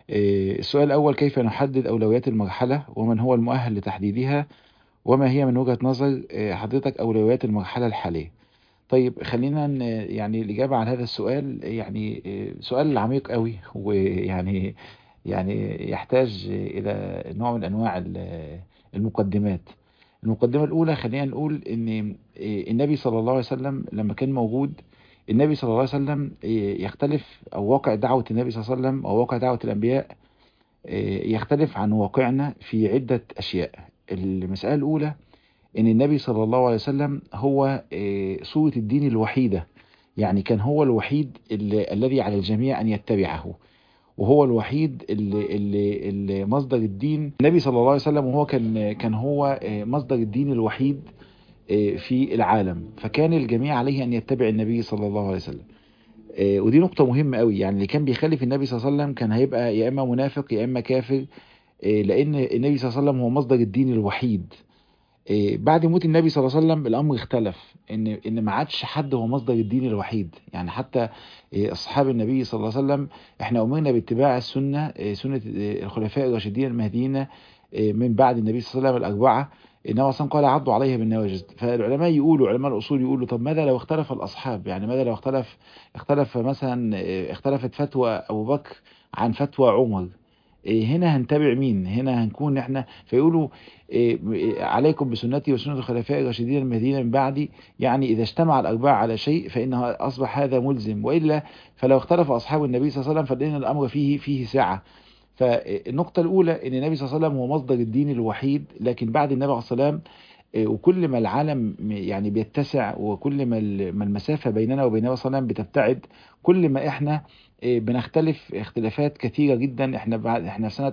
إيه، السؤال الأول كيف نحدد أولويات المرحلة ومن هو المؤهل لتحديدها وما هي من وجهة نظر إيه، حضرتك أولويات المرحلة الحالية طيب خلينا ن- يعني الإجابة على هذا السؤال يعني إيه، سؤال عميق قوي ويعني يعني يحتاج إلى نوع من أنواع ال- المقدمات المقدمة الأولى خلينا نقول إن إيه، النبي صلى الله عليه وسلم لما كان موجود النبي صلى الله عليه وسلم إيه، يختلف أو واقع دعوة النبي صلى الله عليه وسلم أو واقع دعوة الأنبياء إيه، يختلف عن واقعنا في عدة أشياء المسألة الأولى إن النبي صلى الله عليه وسلم هو إيه، صورة الدين الوحيدة يعني كان هو الوحيد اللي الذي على الجميع أن يتبعه وهو الوحيد اللي, اللي, اللي مصدر الدين النبي صلى الله عليه وسلم وهو كان كان هو آه، مصدر الدين الوحيد آه، في العالم فكان الجميع عليه أن يتبع النبي صلى الله عليه وسلم آه، ودي نقطة مهمة قوي يعني اللي كان بيخالف النبي صلى الله عليه وسلم كان هيبقى يا إما منافق يا إما كافر آه، لأن النبي صلى الله عليه وسلم هو مصدر الدين الوحيد إيه، بعد موت النبي صلى الله عليه وسلم الامر اختلف ان ان ما عادش حد هو مصدر الدين الوحيد يعني حتى إيه، اصحاب النبي صلى الله عليه وسلم احنا امرنا باتباع السنه إيه، سنه إيه، الخلفاء الراشدين المهديين إيه، من بعد النبي صلى الله عليه وسلم الاربعه انه اصلا قال عضوا عليها بالنواجذ فالعلماء يقولوا علماء الاصول يقولوا طب ماذا لو اختلف الاصحاب يعني ماذا لو اختلف اختلف مثلا إيه، اختلفت فتوى ابو بكر عن فتوى عمر إيه، هنا هنتابع مين هنا هنكون احنا فيقولوا إيه، إيه، عليكم بسنتي وسنة الخلفاء الراشدين المهديين من بعدي يعني إذا اجتمع الأربعة على شيء فإنه أصبح هذا ملزم وإلا فلو اختلف أصحاب النبي صلى الله عليه وسلم فإن الأمر فيه فيه سعة فالنقطة الأولى أن النبي صلى الله عليه وسلم هو مصدر الدين الوحيد لكن بعد النبي عليه الصلاة والسلام إيه، وكل ما العالم يعني بيتسع وكل ما ال- ما المسافة بيننا وبين النبي صلى الله عليه وسلم بتبتعد كل ما احنا إيه، بنختلف اختلافات كثيرة جدا احنا بعد احنا في سنة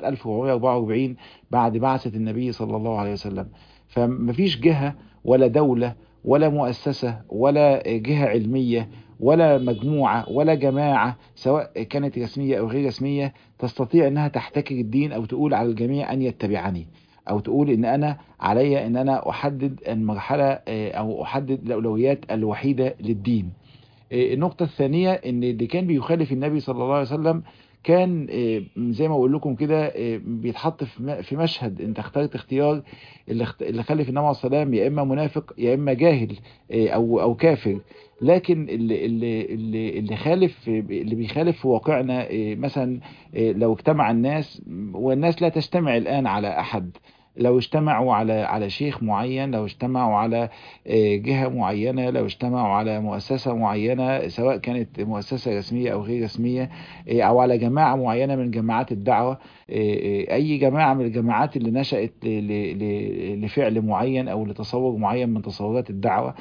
1444 بعد بعثة النبي صلى الله عليه وسلم فمفيش جهة ولا دولة ولا مؤسسة ولا جهة علمية ولا مجموعة ولا جماعة سواء كانت رسمية أو غير رسمية تستطيع أنها تحتكر الدين أو تقول على الجميع أن يتبعني أو تقول أن أنا علي أن أنا أحدد المرحلة آه، أو أحدد الأولويات الوحيدة للدين آه، النقطة الثانية ان اللي كان بيخالف النبي صلى الله عليه وسلم كان آه، زي ما بقول لكم كده آه، بيتحط في م- في مشهد انت اخترت اختيار اللي اخت- اللي خلف النبي عليه الصلاه والسلام يا اما منافق يا اما جاهل آه، او او كافر لكن اللي اللي اللي اللي خالف اللي بيخالف في واقعنا آه، مثلا آه، لو اجتمع الناس والناس لا تجتمع الان على احد لو اجتمعوا على على شيخ معين لو اجتمعوا على آه، جهة معينة لو اجتمعوا على مؤسسة معينة سواء كانت مؤسسة رسمية أو غير رسمية آه، أو على جماعة معينة من جماعات الدعوة آه، آه، أي جماعة من الجماعات اللي نشأت ل- ل- ل- لفعل معين أو لتصور معين من تصورات الدعوة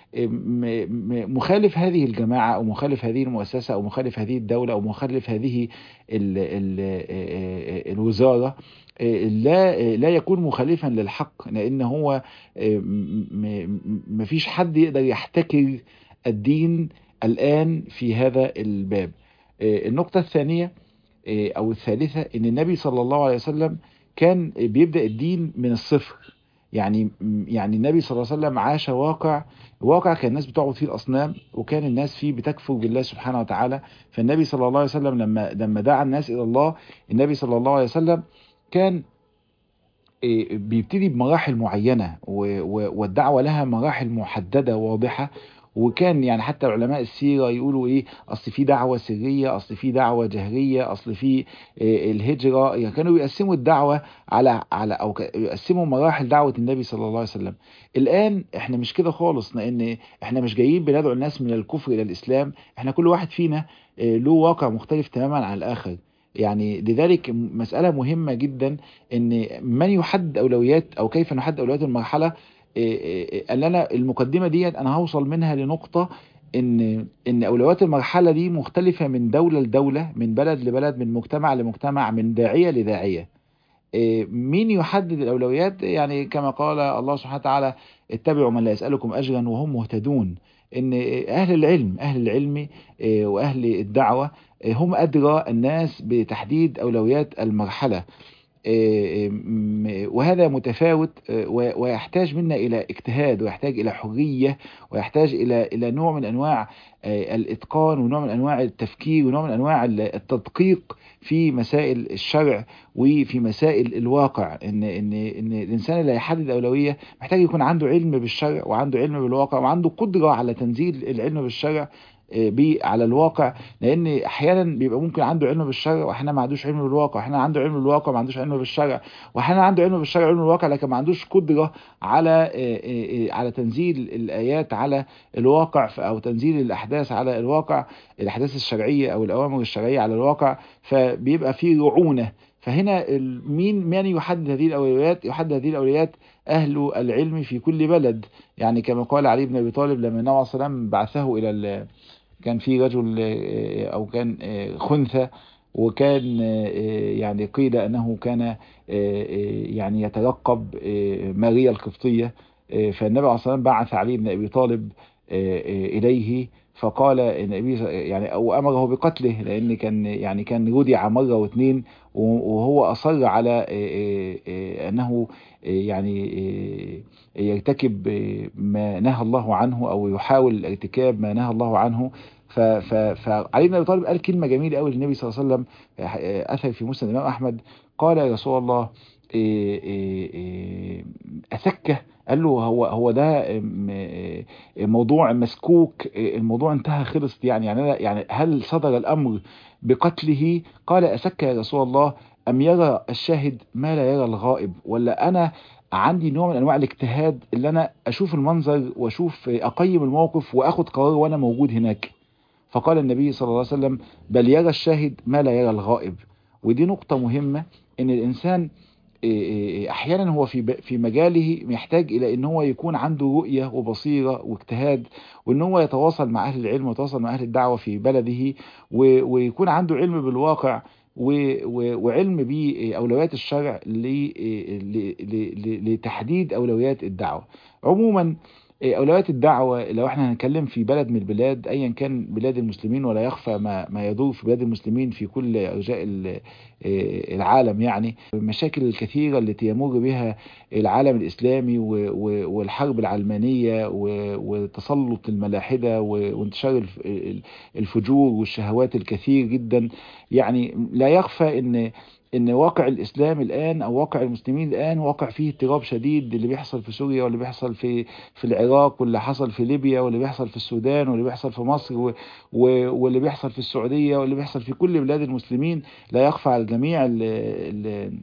م- م- مخالف هذه الجماعة أو مخالف هذه المؤسسة أو مخالف هذه الدولة أو مخالف هذه ال ال الوزارة لا لا يكون مخالفا للحق لأن هو ما فيش حد يقدر يحتكر الدين الآن في هذا الباب النقطة الثانية أو الثالثة إن النبي صلى الله عليه وسلم كان بيبدأ الدين من الصفر يعني يعني النبي صلى الله عليه وسلم عاش واقع واقع كان الناس بتعبد فيه الاصنام وكان الناس فيه بتكفر بالله سبحانه وتعالى فالنبي صلى الله عليه وسلم لما لما دعا الناس الى الله النبي صلى الله عليه وسلم كان إيه، بيبتدي بمراحل معينة و- و- والدعوة لها مراحل محددة واضحة وكان يعني حتى علماء السيرة يقولوا ايه اصل في دعوة سرية اصل في دعوة جهرية اصل في إيه الهجرة يعني كانوا بيقسموا الدعوة على على او ك- يقسموا مراحل دعوة النبي صلى الله عليه وسلم الان احنا مش كده خالص لان احنا مش جايين بندعو الناس من الكفر الى الاسلام احنا كل واحد فينا إيه، له واقع مختلف تماما عن الاخر يعني لذلك مسألة مهمة جدا ان من يحدد اولويات او كيف نحدد اولويات المرحله إيه إيه إيه، اللي انا المقدمه ديت انا هوصل منها لنقطه ان ان اولويات المرحله دي مختلفه من دوله لدوله من بلد لبلد من مجتمع لمجتمع من داعيه لداعيه إيه، مين يحدد الاولويات يعني كما قال الله سبحانه وتعالى اتبعوا من لا يسالكم اجرا وهم مهتدون ان اهل العلم اهل العلم إيه، واهل الدعوه إيه، هم ادرى الناس بتحديد اولويات المرحله وهذا متفاوت ويحتاج منا إلى اجتهاد ويحتاج إلى حرية ويحتاج إلى إلى نوع من أنواع الإتقان ونوع من أنواع التفكير ونوع من أنواع التدقيق في مسائل الشرع وفي مسائل الواقع إن إن إن الإنسان اللي هيحدد أولوية محتاج يكون عنده علم بالشرع وعنده علم بالواقع وعنده قدرة على تنزيل العلم بالشرع على الواقع لان احيانا بيبقى ممكن عنده علم بالشرع واحيانا ما عندوش علم بالواقع واحيانا عنده علم بالواقع وما عندوش علم بالشرع واحيانا عنده علم بالشرع وعلم بالواقع لكن ما عندوش قدره على على تنزيل الايات على الواقع او تنزيل الاحداث على الواقع الاحداث الشرعيه او الاوامر الشرعيه على الواقع فبيبقى في رعونه فهنا مين من يحدد هذه الاولويات يحدد هذه الاولويات اهل العلم في كل بلد يعني كما قال علي بن ابي طالب لما النبي عليه الصلاه والسلام بعثه الى كان في رجل او كان خنثى وكان يعني قيل انه كان يعني يتلقب ماريا القبطيه فالنبي عليه الصلاه والسلام بعث علي بن ابي طالب اليه فقال النبي يعني او امره بقتله لان كان يعني كان رودع مره واثنين وهو اصر على انه يعني يرتكب ما نهى الله عنه او يحاول ارتكاب ما نهى الله عنه فعلي بن ابي طالب قال كلمه جميله قوي للنبي صلى الله عليه وسلم اثر في مسند الامام احمد قال يا رسول الله اسكه قال له هو هو ده موضوع مسكوك الموضوع انتهى خلص يعني يعني يعني هل صدر الامر بقتله قال اسك يا رسول الله ام يرى الشاهد ما لا يرى الغائب ولا انا عندي نوع من انواع الاجتهاد اللي انا اشوف المنظر واشوف اقيم الموقف واخد قرار وانا موجود هناك فقال النبي صلى الله عليه وسلم بل يرى الشاهد ما لا يرى الغائب ودي نقطة مهمة ان الانسان احيانا هو في في مجاله محتاج الى ان هو يكون عنده رؤيه وبصيره واجتهاد وان هو يتواصل مع اهل العلم ويتواصل مع اهل الدعوه في بلده ويكون عنده علم بالواقع وعلم باولويات الشرع لتحديد اولويات الدعوه عموما اولويات الدعوه لو احنا هنتكلم في بلد من البلاد ايا كان بلاد المسلمين ولا يخفى ما ما يدور في بلاد المسلمين في كل ارجاء العالم يعني المشاكل الكثيره التي يمر بها العالم الاسلامي والحرب العلمانيه وتسلط الملاحده وانتشار الفجور والشهوات الكثير جدا يعني لا يخفى ان ان واقع الاسلام الان او واقع المسلمين الان واقع فيه اضطراب شديد اللي بيحصل في سوريا واللي بيحصل في في العراق واللي حصل في ليبيا واللي بيحصل في السودان واللي بيحصل في مصر واللي بيحصل في السعوديه واللي بيحصل في كل بلاد المسلمين لا يخفى على الجميع ال ال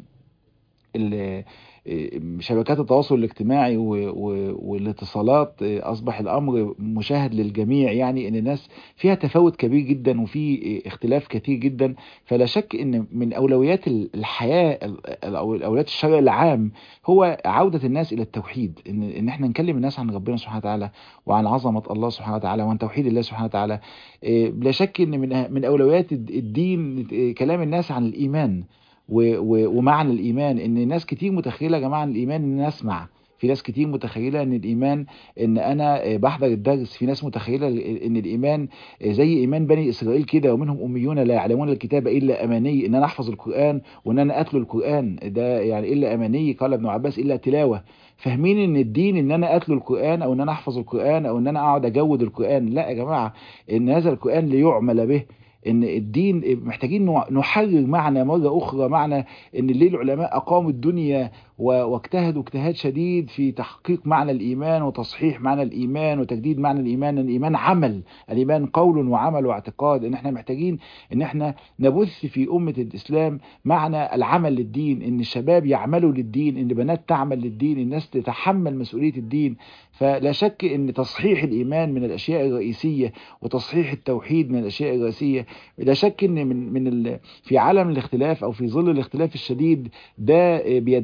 ال شبكات التواصل الاجتماعي والاتصالات اصبح الامر مشاهد للجميع يعني ان الناس فيها تفاوت كبير جدا وفي اختلاف كثير جدا فلا شك ان من اولويات الحياه او اولويات الشرع العام هو عوده الناس الى التوحيد ان ان احنا نكلم الناس عن ربنا سبحانه وتعالى وعن عظمه الله سبحانه وتعالى وعن توحيد الله سبحانه وتعالى بلا شك ان من من اولويات الدين كلام الناس عن الايمان ومعنى الايمان ان ناس كتير متخيله يا جماعه الايمان ان اسمع في ناس كتير متخيله ان الايمان ان انا بحضر الدرس في ناس متخيله ان الايمان زي ايمان بني اسرائيل كده ومنهم اميون لا يعلمون الكتاب الا اماني ان انا احفظ القران وان انا اتلو القران ده يعني الا اماني قال ابن عباس الا تلاوه فاهمين ان الدين ان انا اتلو القران او ان انا احفظ القران او ان انا اقعد اجود القران لا يا جماعه ان هذا القران ليعمل به ان الدين محتاجين نحرر معنى مرة اخرى معنى ان ليه العلماء اقاموا الدنيا واجتهدوا اجتهاد شديد في تحقيق معنى الايمان وتصحيح معنى الايمان وتجديد معنى الايمان ان الايمان عمل الايمان قول وعمل واعتقاد ان احنا محتاجين ان احنا نبث في امة الاسلام معنى العمل للدين ان الشباب يعملوا للدين ان بنات تعمل للدين الناس تتحمل مسؤولية الدين فلا شك ان تصحيح الايمان من الاشياء الرئيسية وتصحيح التوحيد من الاشياء الرئيسية لا شك ان من من في عالم الاختلاف او في ظل الاختلاف الشديد ده بيدعي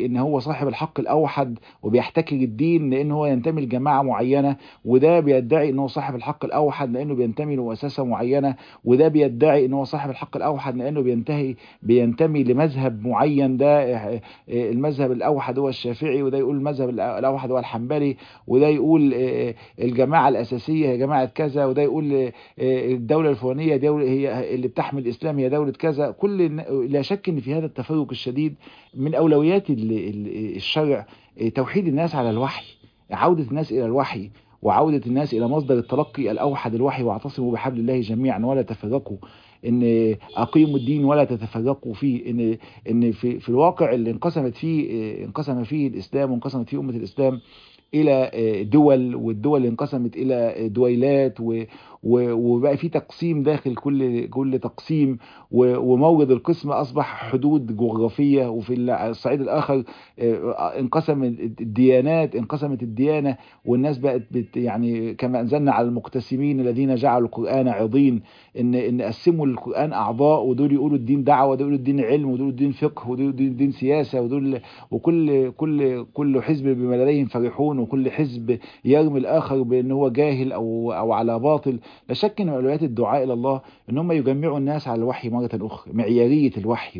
ان هو صاحب الحق الاوحد وبيحتكر الدين لان هو ينتمي لجماعه معينه وده بيدعي ان هو صاحب الحق الاوحد لانه بينتمي لمؤسسه معينه وده بيدعي ان هو صاحب الحق الاوحد لانه بينتهي بينتمي لمذهب معين ده المذهب الاوحد هو الشافعي وده يقول المذهب الاوحد هو الحنبلي وده يقول الجماعه الاساسيه هي جماعه كذا وده يقول الدوله الفلانيه دولة هي اللي بتحمل الاسلام هي دوله كذا كل لا شك ان في هذا التفرق الشديد من اولويات الشرع توحيد الناس على الوحي عوده الناس الى الوحي وعودة الناس إلى مصدر التلقي الأوحد الوحي واعتصموا بحبل الله جميعا ولا تفرقوا ان اقيموا الدين ولا تتفرقوا فيه ان ان في في الواقع اللي انقسمت فيه انقسم فيه الاسلام وانقسمت فيه امه الاسلام الى دول والدول انقسمت الى دويلات وبقى في تقسيم داخل كل كل تقسيم ومورد القسم اصبح حدود جغرافيه وفي الصعيد الاخر انقسم الديانات انقسمت الديانه والناس بقت بت يعني كما انزلنا على المقتسمين الذين جعلوا القران عضين ان ان قسموا القران اعضاء ودول يقولوا الدين دعوه ودول الدين علم ودول الدين فقه ودول الدين سياسه ودول وكل كل كل حزب بما لديهم فرحون وكل حزب يرمي الاخر بان هو جاهل او او على باطل لا شك ان اولويات الدعاء الى الله ان هم يجمعوا الناس على الوحي مره اخرى معياريه الوحي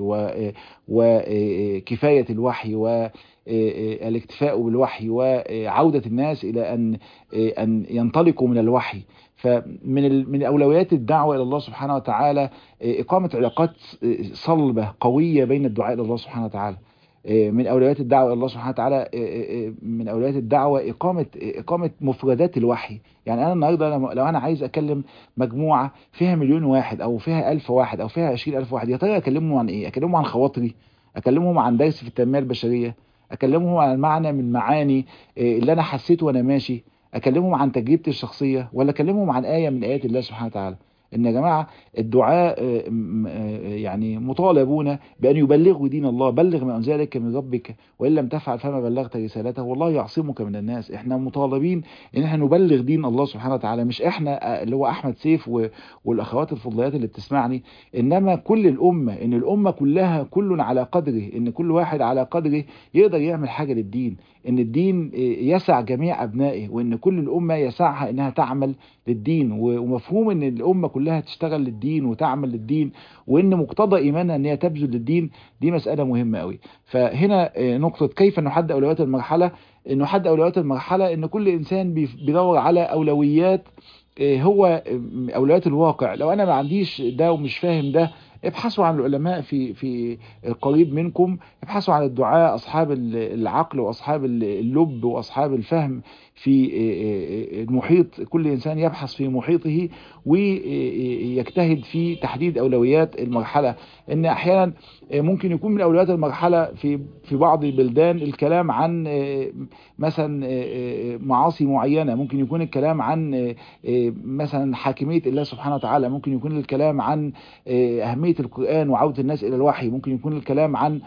وكفايه الوحي و الاكتفاء بالوحي وعودة الناس إلى أن أن ينطلقوا من الوحي فمن من أولويات الدعوة إلى الله سبحانه وتعالى إقامة علاقات صلبة قوية بين الدعاء إلى الله سبحانه وتعالى من اولويات الدعوه الى الله سبحانه وتعالى من اولويات الدعوه اقامه اقامه مفردات الوحي يعني انا النهارده لو انا عايز اكلم مجموعه فيها مليون واحد او فيها ألف واحد او فيها عشرين ألف واحد يا ترى اكلمهم عن ايه اكلمهم عن خواطري اكلمهم عن درس في التنميه البشريه اكلمهم عن معنى من معاني اللي انا حسيته وانا ماشي اكلمهم عن تجربتي الشخصيه ولا اكلمهم عن ايه من ايات الله سبحانه وتعالى ان يا جماعه الدعاء يعني مطالبون بان يبلغوا دين الله بلغ ما انزل اليك من ربك وان لم تفعل فما بلغت رسالته والله يعصمك من الناس احنا مطالبين ان احنا نبلغ دين الله سبحانه وتعالى مش احنا اللي هو احمد سيف والاخوات الفضليات اللي بتسمعني انما كل الامه ان الامه كلها كل على قدره ان كل واحد على قدره يقدر يعمل حاجه للدين ان الدين يسع جميع ابنائه وان كل الامه يسعها انها تعمل للدين ومفهوم ان الامه كلها تشتغل للدين وتعمل للدين وان مقتضى ايمانها ان هي تبذل للدين دي مساله مهمه قوي فهنا نقطه كيف نحدد اولويات المرحله نحدد اولويات المرحله ان كل انسان بيدور على اولويات هو اولويات الواقع لو انا ما عنديش ده ومش فاهم ده ابحثوا عن العلماء في في القريب منكم ابحثوا عن الدعاء اصحاب العقل واصحاب اللب واصحاب الفهم في المحيط كل انسان يبحث في محيطه ويجتهد في تحديد اولويات المرحله ان احيانا ممكن يكون من اولويات المرحله في في بعض البلدان الكلام عن مثلا معاصي معينه ممكن يكون الكلام عن مثلا حاكميه الله سبحانه وتعالى ممكن يكون الكلام عن اهميه القران وعوده الناس الى الوحي ممكن يكون الكلام عن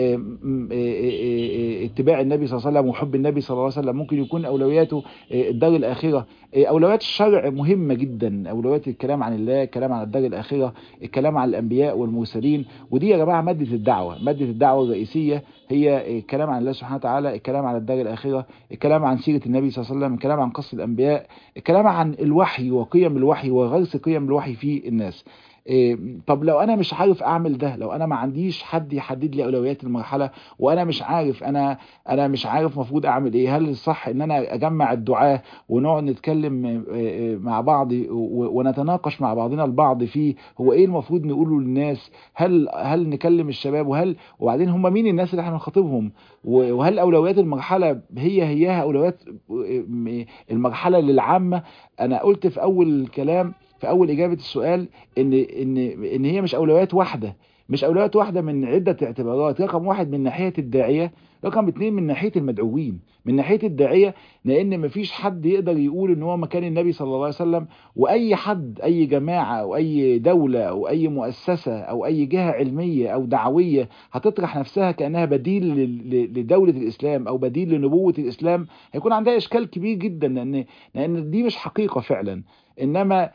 اتباع النبي صلى الله عليه وسلم وحب النبي صلى الله عليه وسلم ممكن يكون اولوياته الدار الاخره اولويات الشرع مهمه جدا اولويات الكلام عن الله الكلام عن الدار الاخره الكلام عن الانبياء والمرسلين ودي يا جماعه ماده الدعوه ماده الدعوه الرئيسيه هي الكلام عن الله سبحانه وتعالى الكلام عن الدار الاخره الكلام عن سيره النبي صلى الله عليه وسلم الكلام عن قصه الانبياء الكلام عن الوحي وقيم الوحي وغرس قيم الوحي في الناس إيه طب لو انا مش عارف اعمل ده لو انا ما عنديش حد يحدد لي اولويات المرحله وانا مش عارف انا انا مش عارف المفروض اعمل ايه هل الصح ان انا اجمع الدعاه ونقعد نتكلم مع بعض ونتناقش مع بعضنا البعض فيه هو ايه المفروض نقوله للناس هل هل نكلم الشباب وهل وبعدين هم مين الناس اللي احنا بنخاطبهم وهل اولويات المرحله هي هيها اولويات المرحله للعامه انا قلت في اول الكلام في اول اجابه السؤال ان ان ان هي مش اولويات واحده مش اولويات واحده من عده اعتبارات رقم واحد من ناحيه الداعيه رقم اتنين من ناحيه المدعوين من ناحيه الداعيه لان مفيش حد يقدر يقول ان هو مكان النبي صلى الله عليه وسلم واي حد اي جماعه او اي دوله او اي مؤسسه او اي جهه علميه او دعويه هتطرح نفسها كانها بديل لدوله الاسلام او بديل لنبوه الاسلام هيكون عندها اشكال كبير جدا لان لان دي مش حقيقه فعلا انما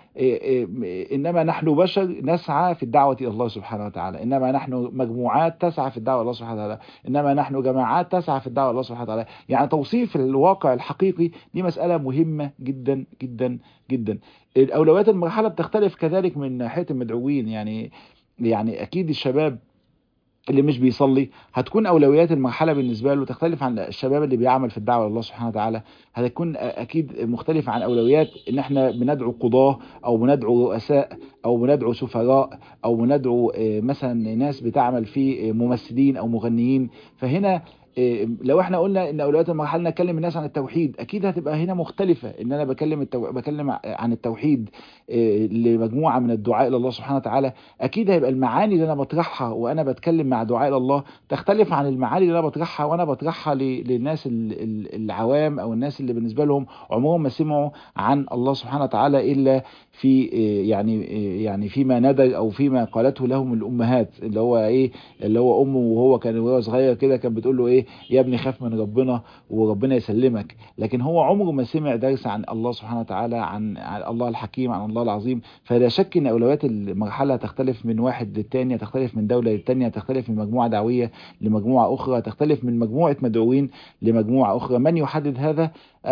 انما نحن بشر نسعى في الدعوه الى الله سبحانه وتعالى انما نحن مجموعات تسعى في الدعوه الى الله سبحانه وتعالى انما نحن جماعات تسعى في الدعوه الى الله سبحانه وتعالى يعني توصيف الواقع الحقيقي دي مساله مهمه جدا جدا جدا الاولويات المرحله بتختلف كذلك من ناحيه المدعوين يعني يعني اكيد الشباب اللي مش بيصلي هتكون اولويات المرحله بالنسبه له تختلف عن الشباب اللي بيعمل في الدعوه لله سبحانه وتعالى هتكون اكيد مختلفه عن اولويات ان احنا بندعو قضاه او بندعو رؤساء او بندعو سفراء او بندعو مثلا ناس بتعمل في ممثلين او مغنيين فهنا لو احنا قلنا ان اولويات المرحله نتكلم الناس عن التوحيد اكيد هتبقى هنا مختلفه ان انا بكلم التو... بكلم عن التوحيد لمجموعه من الدعاء الى الله سبحانه وتعالى اكيد هيبقى المعاني اللي انا بطرحها وانا بتكلم مع دعاء الى الله تختلف عن المعاني اللي انا بطرحها وانا بطرحها ل... للناس العوام او الناس اللي بالنسبه لهم عمرهم ما سمعوا عن الله سبحانه وتعالى الا في يعني يعني فيما ندر او فيما قالته لهم الامهات اللي هو ايه اللي هو امه وهو كان وهو صغير كده كانت بتقول له ايه يا ابني خاف من ربنا وربنا يسلمك لكن هو عمره ما سمع درس عن الله سبحانه وتعالى عن, عن الله الحكيم عن الله العظيم فلا شك ان اولويات المرحله تختلف من واحد للتاني تختلف من دوله للتانيه تختلف من مجموعه دعويه لمجموعه اخرى تختلف من مجموعه مدعوين لمجموعه اخرى من يحدد هذا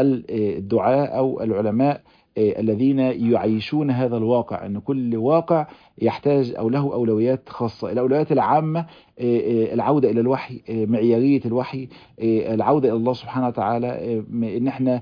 الدعاء او العلماء الذين يعيشون هذا الواقع ان كل واقع يحتاج او له اولويات خاصه الاولويات العامه العوده الى الوحي معياريه الوحي العوده الى الله سبحانه وتعالى ان احنا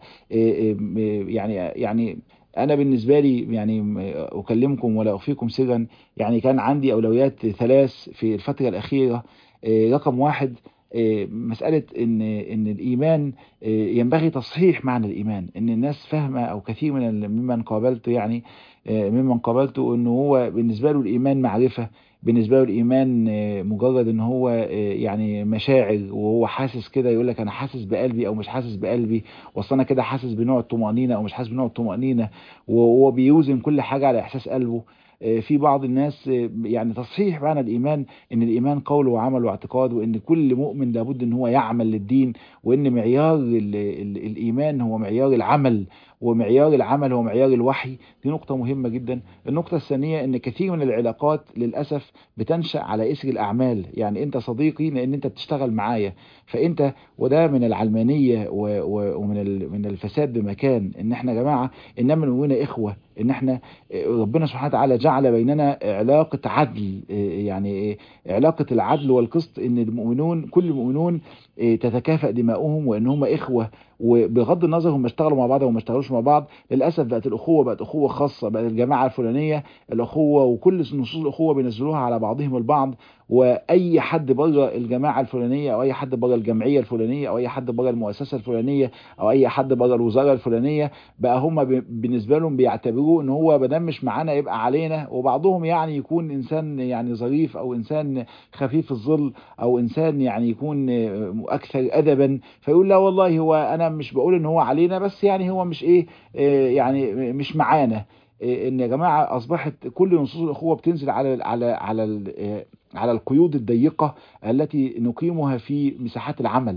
يعني يعني انا بالنسبه لي يعني اكلمكم ولا اخفيكم سرا يعني كان عندي اولويات ثلاث في الفتره الاخيره رقم واحد مسألة إن إن الإيمان ينبغي تصحيح معنى الإيمان إن الناس فاهمة أو كثير من ممن قابلته يعني ممن قابلته إنه هو بالنسبة له الإيمان معرفة بالنسبة له الإيمان مجرد إن هو يعني مشاعر وهو حاسس كده يقول لك أنا حاسس بقلبي أو مش حاسس بقلبي وأصل أنا كده حاسس بنوع الطمأنينة أو مش حاسس بنوع الطمأنينة وهو بيوزن كل حاجة على إحساس قلبه في بعض الناس يعني تصحيح معنى الإيمان إن الإيمان قول وعمل واعتقاد وإن كل مؤمن لابد إن هو يعمل للدين وإن معيار ال ال الإيمان هو معيار العمل ومعيار العمل هو معيار الوحي دي نقطة مهمة جدا النقطة الثانية ان كثير من العلاقات للأسف بتنشأ على إسر الأعمال يعني أنت صديقي لأن أنت بتشتغل معايا فأنت وده من العلمانية ومن من الفساد بمكان ان احنا يا جماعة انما المؤمنون إخوة ان احنا ربنا سبحانه وتعالى جعل بيننا علاقة عدل يعني علاقة العدل والقسط ان المؤمنون كل المؤمنون تتكافئ دماؤهم وان هم اخوة وبغض النظر هم اشتغلوا مع بعض او ما اشتغلوش مع بعض للاسف بقت الاخوه بقت اخوه خاصه بقت الجماعه الفلانيه الاخوه وكل نصوص الاخوه بينزلوها على بعضهم البعض واي حد بره الجماعه الفلانيه او اي حد بره الجمعيه الفلانيه او اي حد بره المؤسسه الفلانيه او اي حد بره الوزاره الفلانيه بقى هم بالنسبه لهم بيعتبروه ان هو ما دام مش معانا يبقى علينا وبعضهم يعني يكون انسان يعني ظريف او انسان خفيف الظل او انسان يعني يكون اكثر ادبا فيقول لا والله هو انا مش بقول ان هو علينا بس يعني هو مش ايه يعني مش معانا ان يا جماعه اصبحت كل نصوص الاخوه بتنزل على على على على القيود الضيقه التي نقيمها في مساحات العمل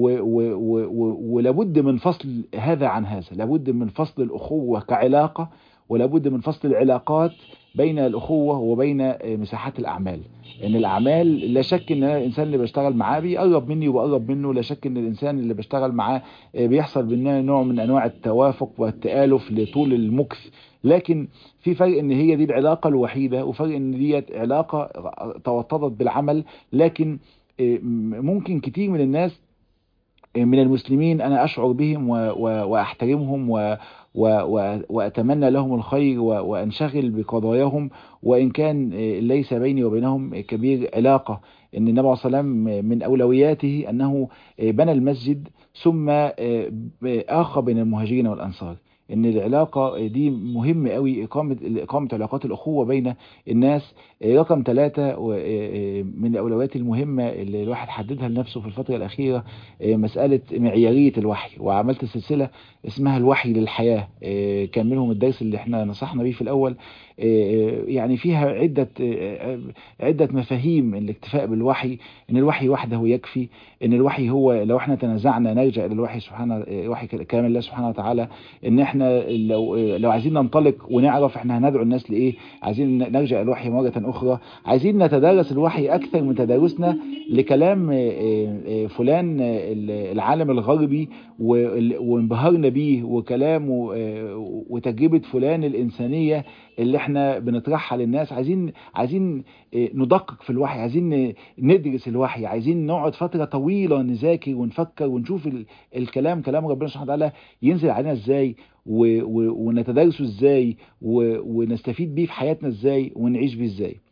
ولابد من فصل هذا عن هذا لابد من فصل الاخوه كعلاقه ولابد من فصل العلاقات بين الأخوة وبين مساحات الأعمال إن الأعمال لا شك إن الإنسان اللي بشتغل معاه بيقرب مني وبقرب منه لا شك إن الإنسان اللي بشتغل معاه بيحصل بيننا نوع من أنواع التوافق والتآلف لطول المكث لكن في فرق ان هي دي العلاقة الوحيدة وفرق ان ديت علاقة توطدت بالعمل لكن ممكن كتير من الناس من المسلمين انا اشعر بهم واحترمهم و وأتمنى لهم الخير وأنشغل بقضاياهم وإن كان ليس بيني وبينهم كبير علاقة إن النبي صلى الله عليه وسلم من أولوياته أنه بنى المسجد ثم آخى بين المهاجرين والأنصار ان العلاقة دي مهم قوي اقامة اقامة علاقات الاخوة بين الناس رقم ثلاثة من الاولويات المهمة اللي الواحد حددها لنفسه في الفترة الاخيرة مسألة معيارية الوحي وعملت سلسلة اسمها الوحي للحياة كان منهم الدرس اللي احنا نصحنا بيه في الاول يعني فيها عدة عدة مفاهيم الاكتفاء بالوحي ان الوحي وحده يكفي ان الوحي هو لو احنا تنازعنا نرجع الى الوحي سبحانه وحي كلام الله سبحانه وتعالى ان احنا لو لو عايزين ننطلق ونعرف احنا هندعو الناس لايه عايزين نرجع الى الوحي مرة اخرى عايزين نتدارس الوحي اكثر من تدارسنا لكلام فلان العالم الغربي وانبهرنا بيه وكلامه وتجربة فلان الإنسانية اللي احنا بنطرحها للناس عايزين عايزين ندقق في الوحي عايزين ندرس الوحي عايزين نقعد فترة طويلة نذاكر ونفكر ونشوف الكلام كلام ربنا سبحانه وتعالى ينزل علينا ازاي ونتدارسه ازاي ونستفيد بيه في حياتنا ازاي ونعيش بيه ازاي